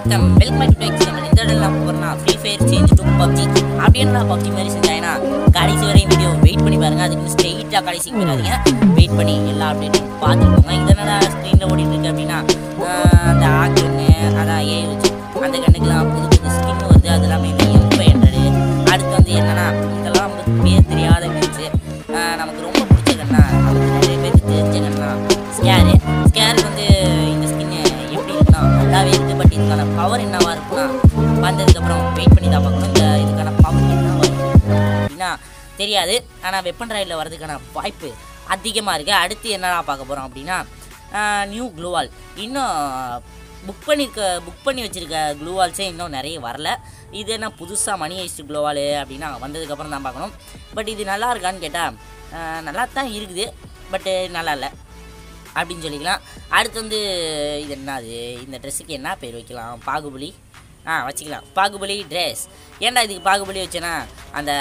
வணக்கம் welcome back to exam இந்த இடத்துல நான் போகிறேன்னா free fire change to PUBG அப்படின்னு நான் பப்ஜி மாதிரி செஞ்சாங்கன்னா கடைசி வரையும் வீடியோ வெயிட் பண்ணி பாருங்க அதுக்கு ஸ்ட்ரெயிட்டாக கடைசிக்கு போயிடாதீங்க வெயிட் பண்ணி எல்லா அப்டேட்டும் பார்த்துக்கோங்க இது என்னடா ஸ்க்ரீனில் ஓடிட்டு இருக்கு அப்படின்னா ஆஹ், அந்த ஆக்கன்னு அதான் ஏ வச்சு அந்த கண்ணுக்கெல்லாம் புது புது ஸ்கின் வருது அது எல்லாமே இந்த எம்பை ஹண்ட்ரடு அடுத்து வந்து என்னன்னா இதெல்லாம் வந்து பேர் தெரியாத கன்ஸு நமக்கு ரொம்ப பிடிச்ச கண்ணா நமக்கு நிறைய பேருக்கு தெரிஞ்ச கண்ணா ஸ்கேரு ஸ்கேருக்கு வந்து இந்த ஸ்கின் எப்படி இருக்குன்னா நல்லாவே இருக்குது பட் இதுக்கான பவர் என்னவா இருக்குன்னா வந்ததுக்கப்புறம் வெயிட் பண்ணி தான் பார்க்கணும் இந்த இதுக்கான பவர் என்னவா இருக்கும் அப்படின்னா தெரியாது ஆனால் வெப்பன் ராயில் வரதுக்கான வாய்ப்பு அதிகமாக இருக்குது அடுத்து என்னடா பார்க்க போகிறோம் அப்படின்னா நியூ க்ளூவால் இன்னும் புக் பண்ணியிருக்க புக் பண்ணி வச்சுருக்க க்ளூவால்ஸே இன்னும் நிறைய வரல இது என்ன புதுசாக மணி ஐஸ்டு க்ளோவால் அப்படின்னா வந்ததுக்கப்புறம் தான் பார்க்கணும் பட் இது நல்லா இருக்கான்னு கேட்டால் நல்லா தான் இருக்குது பட்டு நல்லா இல்லை அப்படின்னு சொல்லிக்கலாம் அடுத்து வந்து இது என்னது இந்த ட்ரெஸ்ஸுக்கு என்ன பேர் வைக்கலாம் பாகுபலி ஆ வச்சுக்கலாம் பாகுபலி ட்ரெஸ் ஏன்டா இதுக்கு பாகுபலி வச்சேன்னா அந்த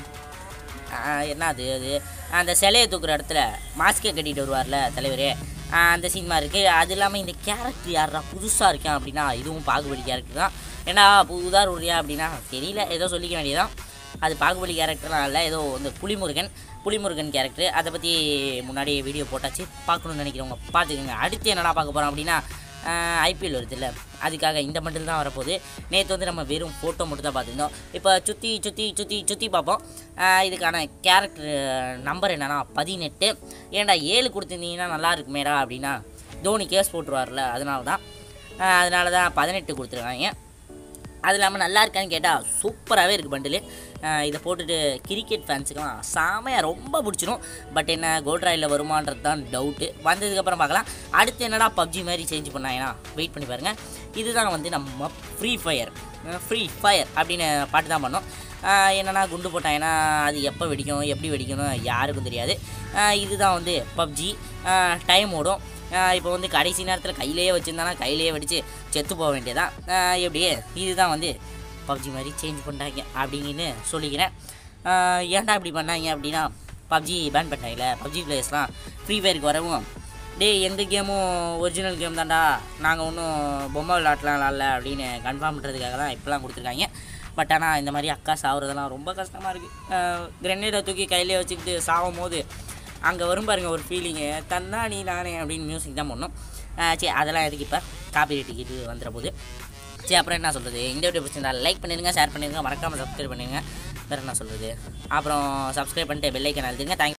ஆ, என்ன அது அது அந்த சிலையை தூக்குற இடத்துல மாஸ்கை கட்டிட்டு வருவார்ல தலைவர் அந்த சினிமா இருக்குது அது இல்லாமல் இந்த கேரக்டர் யாரா புதுசாக இருக்கேன் அப்படின்னா இதுவும் பாகுபலி கேரக்டர் தான் ஏன்னா புதுதாக உரியா அப்படின்னா தெரியல ஏதோ சொல்லிக்க வேண்டியதான் அது பாகுபலி கேரக்டர்லாம் இல்லை ஏதோ வந்து புலிமுருகன் புலிமுருகன் கேரக்டர் அதை பற்றி முன்னாடி வீடியோ போட்டாச்சு பார்க்கணும்னு நினைக்கிறவங்க பார்த்துக்கோங்க அடுத்து என்னடா பார்க்க போகிறோம் அப்படின்னா ஐபிஎல் வருதுல்ல அதுக்காக இந்த மண்டில் தான் வரப்போகுது நேற்று வந்து நம்ம வெறும் ஃபோட்டோ மட்டும் தான் பார்த்துருந்தோம் இப்போ சுற்றி சுற்றி சுற்றி சுற்றி பார்ப்போம் ஆஹ் இதுக்கான கேரக்டர் நம்பர் என்னன்னா பதினெட்டு ஏன்டா ஏழு கொடுத்துருந்தீங்கன்னா நல்லா இருக்குமேடா அப்படின்னா தோனி கேஸ் போட்டுருவார்ல அதனால தான் ஆஹ் அதனால தான் பதினெட்டு கொடுத்துருக்காங்க அது இல்லாமல் நல்லா இருக்கான்னு கேட்டால் சூப்பராகவே இருக்குது பண்டில் இதை போட்டுட்டு கிரிக்கெட் ஃபேன்ஸுக்கெல்லாம் செமையாக ரொம்ப பிடிச்சிரும் பட் என்ன கோல்ட் ராயில் வருமானது தான் டவுட்டு வந்ததுக்கப்புறம் பார்க்கலாம் அடுத்து என்னடா பப்ஜி மாதிரி சேஞ்ச் பண்ணாங்கன்னா வெயிட் பண்ணி பாருங்கள் இதுதான் வந்து நம்ம ஃப்ரீ ஃபயர் ஃப்ரீ ஃபயர் அப்படின்னு பாட்டு தான் பண்ணோம் ஆஹ் என்னன்னா குண்டு போட்டாங்கன்னா அது எப்போ வெடிக்கும் எப்படி வெடிக்கணும் யாருக்கும் தெரியாது ஆஹ் இதுதான் வந்து பப்ஜி டைம் ஓடும் இப்போ வந்து கடைசி நேரத்தில் கையிலேயே வச்சுருந்தானா கையிலேயே வெடித்து செத்து போக வேண்டியதான் ஆஹ் எப்படியே இதுதான் வந்து பப்ஜி மாதிரி சேஞ்ச் பண்ணிட்டாங்க அப்படிங்கன்னு சொல்லிக்கிறேன் ஆஹ் ஏன்டா இப்படி பண்ணாங்க அப்படின்னா பப்ஜி பேன் பண்ணிட்டாங்கல்ல பப்ஜி பிளேயர்ஸ்லாம் ஃப்ரீ ஃபயருக்கு வரவும் டேய் எந்த கேமும் ஒரிஜினல் கேம் தான்டா நாங்கள் ஒன்றும் பொம்மை விளாட்லாம் விளாட்ல அப்படின்னு கன்ஃபார்ம் பண்ணுறதுக்காக தான் இப்போலாம் கொடுத்துருக்காங்க பட் ஆனால் இந்த மாதிரி அக்கா சாவுறதெல்லாம் ரொம்ப கஷ்டமாக இருக்குது கிரெனேடை தூக்கி கையிலே வச்சுக்கிட்டு சாவும் போது அங்கே வரும் பாருங்க ஒரு ஃபீலிங்கு தன்னா நீ நானே அப்படின்னு மியூசிக் தான் பண்ணணும் அஹ் சரி அதெல்லாம் எதுக்கு இப்போ காப்பி டிக்கெட்டு வந்துட போகுது சரி அப்புறம் என்ன சொல்கிறது இந்த வீடியோ பிடிச்சிருந்தா லைக் பண்ணிடுங்க ஷேர் பண்ணிடுங்க மறக்காமல் சப்ஸ்கிரைப் பண்ணிடுங்க வேறு என்ன சொல்கிறது அப்புறம் சப்ஸ்கிரைப் பண்ணிட்டு பெல்லைக்கன் அழுதுங்க தேங்க்